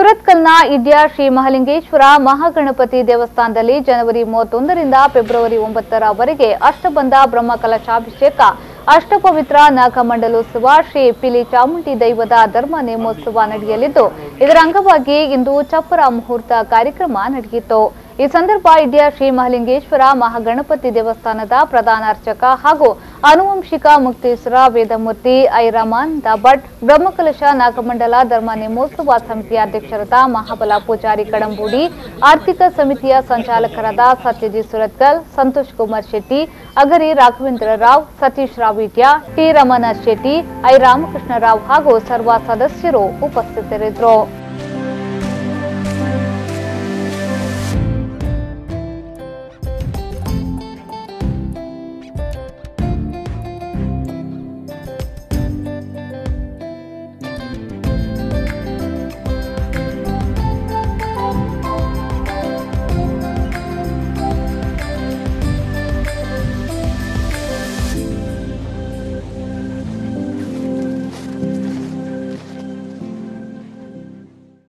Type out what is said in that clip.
ಸುರತ್ಕಲ್ನ ಇಡ್ಯ ಶ್ರೀ ಮಹಾಲಿಂಗೇಶ್ವರ ಮಹಾಗಣಪತಿ ದೇವಸ್ಥಾನದಲ್ಲಿ ಜನವರಿ ಮೂವತ್ತೊಂದರಿಂದ ಫೆಬ್ರವರಿ ಒಂಬತ್ತರವರೆಗೆ ಅಷ್ಟಬಂಧ ಬ್ರಹ್ಮ ಕಲಶಾಭಿಷೇಕ ಅಷ್ಟಪವಿತ್ರ ನಾಗಮಂಡಲೋತ್ಸವ ಶ್ರೀ ಪಿಲಿ ಚಾಮುಂಡಿ ದೈವದ ಧರ್ಮ ನೇಮೋತ್ಸವ ನಡೆಯಲಿದ್ದು ಇದರ ಅಂಗವಾಗಿ ಇಂದು ಚಪ್ಪರ ಮುಹೂರ್ತ ಕಾರ್ಯಕ್ರಮ ನಡೆಯಿತು ಈ ಸಂದರ್ಭ ಇಡ್ಯ ಶ್ರೀ ಮಹಾಲಿಂಗೇಶ್ವರ ಮಹಾಗಣಪತಿ ದೇವಸ್ಥಾನದ ಪ್ರಧಾನ ಅರ್ಚಕ ಹಾಗೂ ಆನುವಂಶಿಕ ಮುಕ್ತೇಶ್ವರ ವೇದಮೂರ್ತಿ ಐರಮಾನಂದ ಭಟ್ ಬ್ರಹ್ಮಕಲಶ ನಾಗಮಂಡಲ ಧರ್ಮ ನೇಮೋತ್ಸವ ಸಮಿತಿಯ ಅಧ್ಯಕ್ಷರಾದ ಮಹಾಬಲ ಪೂಜಾರಿ ಕಡಂಬೂಡಿ ಆರ್ಥಿಕ ಸಮಿತಿಯ ಸಂಚಾಲಕರಾದ ಸತ್ಯಜಿತ್ ಸುರತ್ಕಲ್ ಸಂತೋಷ್ ಕುಮಾರ್ ಶೆಟ್ಟಿ ಅಗರಿ ರಾಘವೇಂದ್ರ ರಾವ್ ಸತೀಶ್ ರಾವಿಟ್ಯ ಟಿ ರಮಣ ಶೆಟ್ಟಿ ಐ ರಾಮಕೃಷ್ಣ ರಾವ್ ಹಾಗೂ ಸರ್ವ ಸದಸ್ಯರು ಉಪಸ್ಥಿತರಿದ್ದರು